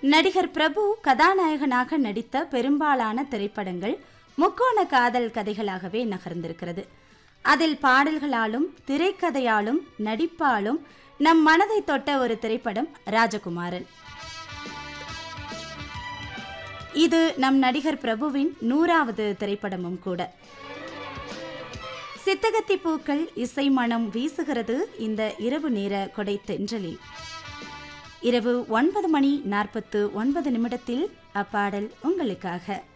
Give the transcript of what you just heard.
நடிகர் பிரபு கதாநாயகனாக நடித்த பெரும்பாலான திரைப்படங்கள் முக்கோண காதல் கதைகளாகவே நகர்ந்திருக்கிறது அதில் பாடல்களாலும் திரைக்கதையாலும் நடிப்பாலும் நம் மனதை தொட்ட ஒரு திரைப்படம் ராஜகுமாரன் இது நம் நடிகர் பிரபுவின் நூறாவது திரைப்படமும் கூட சித்தகத்தி பூக்கள் இசை மனம் வீசுகிறது இந்த இரவு நேர கொடை தென்றலில் இரவு ஒன்பது மணி நாற்பத்து ஒன்பது நிமிடத்தில் அப்பாடல் உங்களுக்காக